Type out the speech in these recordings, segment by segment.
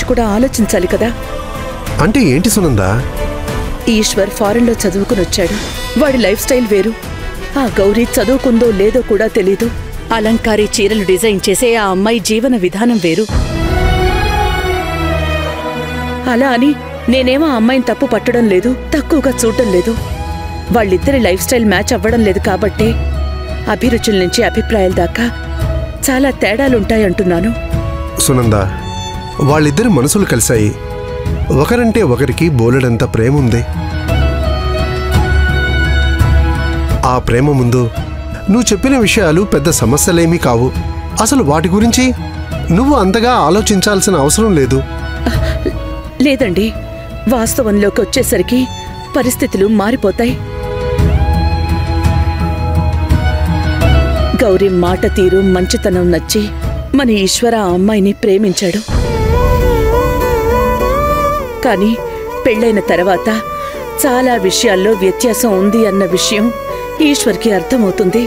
కూడా ఆలోచించాలి కదా అంటే ఏంటి సునందా ఈశ్వర్ ఫారెన్లో చదువుకుని వచ్చాడు వాడి లైఫ్ స్టైల్ వేరు ఆ గౌరీ చదువుకుందో లేదో కూడా తెలీదు అలంకారీ చీరలు డిజైన్ చేసే ఆ అమ్మాయి జీవన విధానం వేరు అలా అని నేనేమో ఆ అమ్మాయిని తప్పు పట్టడం లేదు తక్కువగా చూడటం లేదు వాళ్ళిద్దరి లైఫ్ స్టైల్ మ్యాచ్ అవ్వడం లేదు కాబట్టే అభిరుచుల నుంచి అభిప్రాయాల దాకా చాలా తేడాలుంటాయంటున్నాను సునందా వాళ్ళిద్దరి మనసులు కలిశాయి ఒకరంటే ఒకరికి బోలెడంత ప్రేమ ఉంది ఆ ప్రేమ ముందు నువ్వు చెప్పిన విషయాలు పెద్ద సమస్యలేమీ కావు అసలు వాటి గురించి నువ్వు అంతగా ఆలోచించాల్సిన అవసరం లేదు లేదండి వాస్తవంలోకి వచ్చేసరికి పరిస్థితులు మారిపోతాయి గౌరీ మాట తీరు మంచితనం నచ్చి మన ఈశ్వర ఆ అమ్మాయిని ప్రేమించాడు కానీ పెళ్ళైన తర్వాత చాలా విషయాల్లో వ్యత్యాసం ఉంది అన్న విషయం ఈశ్వర్కి అర్థమవుతుంది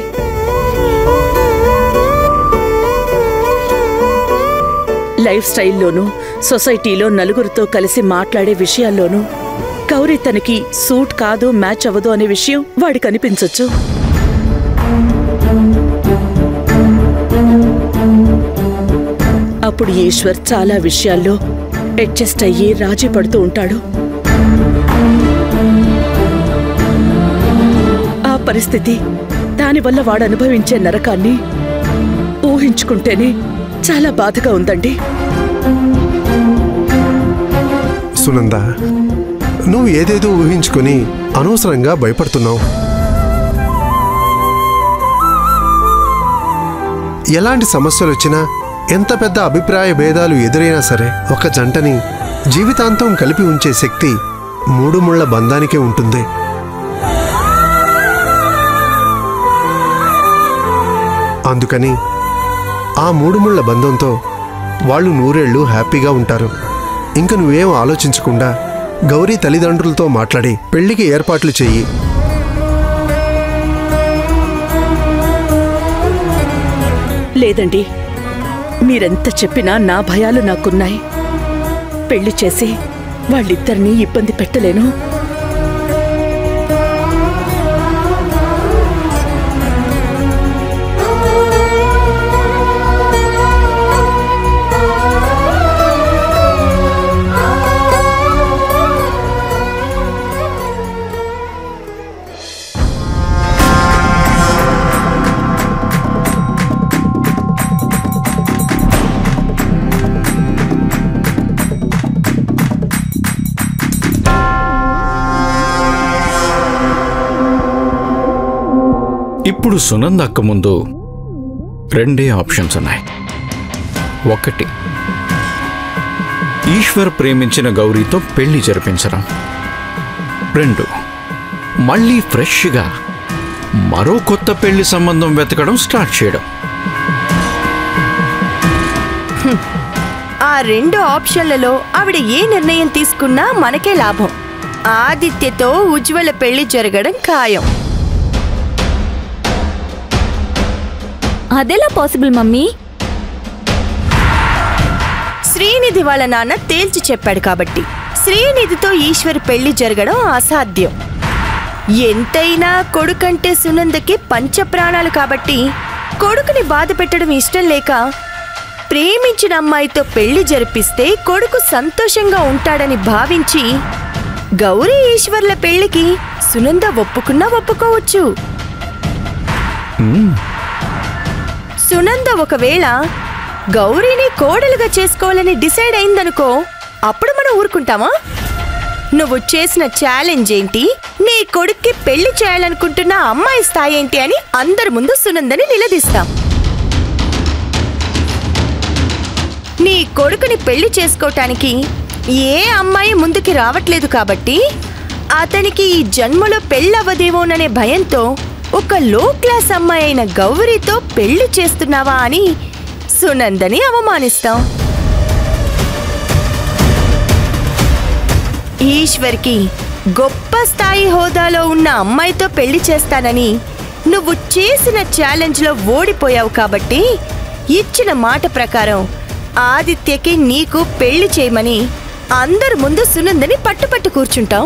లైఫ్ స్టైల్లోనూ సొసైటీలో నలుగురితో కలిసి మాట్లాడే విషయాల్లోనూ గౌరీ తనకి సూట్ కాదు మ్యాచ్ అవ్వదు అనే విషయం వాడికి అనిపించొచ్చు అప్పుడు ఈశ్వర్ చాలా విషయాల్లో అడ్జస్ట్ అయ్యి రాజీ పడుతూ ఉంటాడు ఆ పరిస్థితి దానివల్ల వాడు అనుభవించే నరకాన్ని ఊహించుకుంటేనే చాలా బాధగా ఉందండి సునంద నువ్వు ఏదేదో ఊహించుకొని అనవసరంగా భయపడుతున్నావు ఎలాంటి సమస్యలు వచ్చినా ఎంత పెద్ద అభిప్రాయ భేదాలు ఎదురైనా సరే ఒక జంటని జీవితాంతం కలిపి ఉంచే శక్తి మూడు ముళ్ల బంధానికే ఉంటుంది అందుకని ఆ మూడు ముళ్ల బంధంతో వాళ్ళు నూరేళ్లు హ్యాపీగా ఉంటారు ఇంక నువ్వేం ఆలోచించకుండా గౌరీ తల్లిదండ్రులతో మాట్లాడి పెళ్లికి ఏర్పాట్లు చెయ్యి లేదండి మీరెంత చెప్పినా నా భయాలు నాకున్నాయి పెళ్లి చేసి వాళ్ళిద్దరినీ ఇబ్బంది పెట్టలేను ఇప్పుడు సునంద అక్క ముందు రెండే ఆప్షన్స్ ఉన్నాయి ఒకటి ఈశ్వర్ ప్రేమించిన గౌరీతో పెళ్లి జరిపించడం రెండు మళ్ళీ ఫ్రెష్గా మరో కొత్త పెళ్లి సంబంధం వెతకడం స్టార్ట్ చేయడం ఆ రెండు ఆప్షన్లలో ఆవిడ ఏ నిర్ణయం తీసుకున్నా మనకే లాభం ఆదిత్యతో ఉజ్వల పెళ్లి జరగడం ఖాయం అదెలా పాసిబుల్ మమ్మీ శ్రీనిధి వాళ్ళ నాన్న తేల్చి చెప్పాడు కాబట్టి శ్రీనిధితో ఈశ్వర్ పెళ్లి జరగడం అసాధ్యం ఎంతైనా కొడుకంటే సునందకి పంచప్రాణాలు కాబట్టి కొడుకుని బాధ పెట్టడం ఇష్టం లేక ప్రేమించిన అమ్మాయితో పెళ్లి జరిపిస్తే కొడుకు సంతోషంగా ఉంటాడని భావించి గౌరీ ఈశ్వర్ల పెళ్లికి సునంద ఒప్పుకున్నా ఒప్పుకోవచ్చు సునంద ఒకవేళ గౌరీని కోడలుగా చేసుకోవాలని డిసైడ్ అయిందనుకో అప్పుడు మనం ఊరుకుంటామా నువ్వు చేసిన ఛాలెంజ్ ఏంటి నీ కొడుక్కి పెళ్లి చేయాలనుకుంటున్న అమ్మాయి స్థాయి ఏంటి అని అందరి ముందు సునందని నిలదీస్తాం నీ కొడుకుని పెళ్లి చేసుకోవటానికి ఏ అమ్మాయి ముందుకి రావట్లేదు కాబట్టి అతనికి ఈ జన్మలో పెళ్ళవదేమోననే భయంతో ఒక లో క్లాస్ అమ్మాయి అయిన గౌరీతో పెళ్లి చేస్తున్నావా అని సునందని అవమానిస్తాం ఈశ్వర్కి గొప్ప స్థాయి హోదాలో ఉన్న అమ్మాయితో పెళ్లి చేస్తానని నువ్వు చేసిన ఛాలెంజ్లో ఓడిపోయావు కాబట్టి ఇచ్చిన మాట ప్రకారం ఆదిత్యకి నీకు పెళ్లి చేయమని అందరి ముందు సునందని పట్టుపట్టు కూర్చుంటాం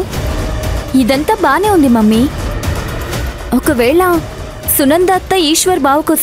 ఇదంతా బానే ఉంది మమ్మీ ఒకవేళ సునందత్త ఈశ్వర్ బావకు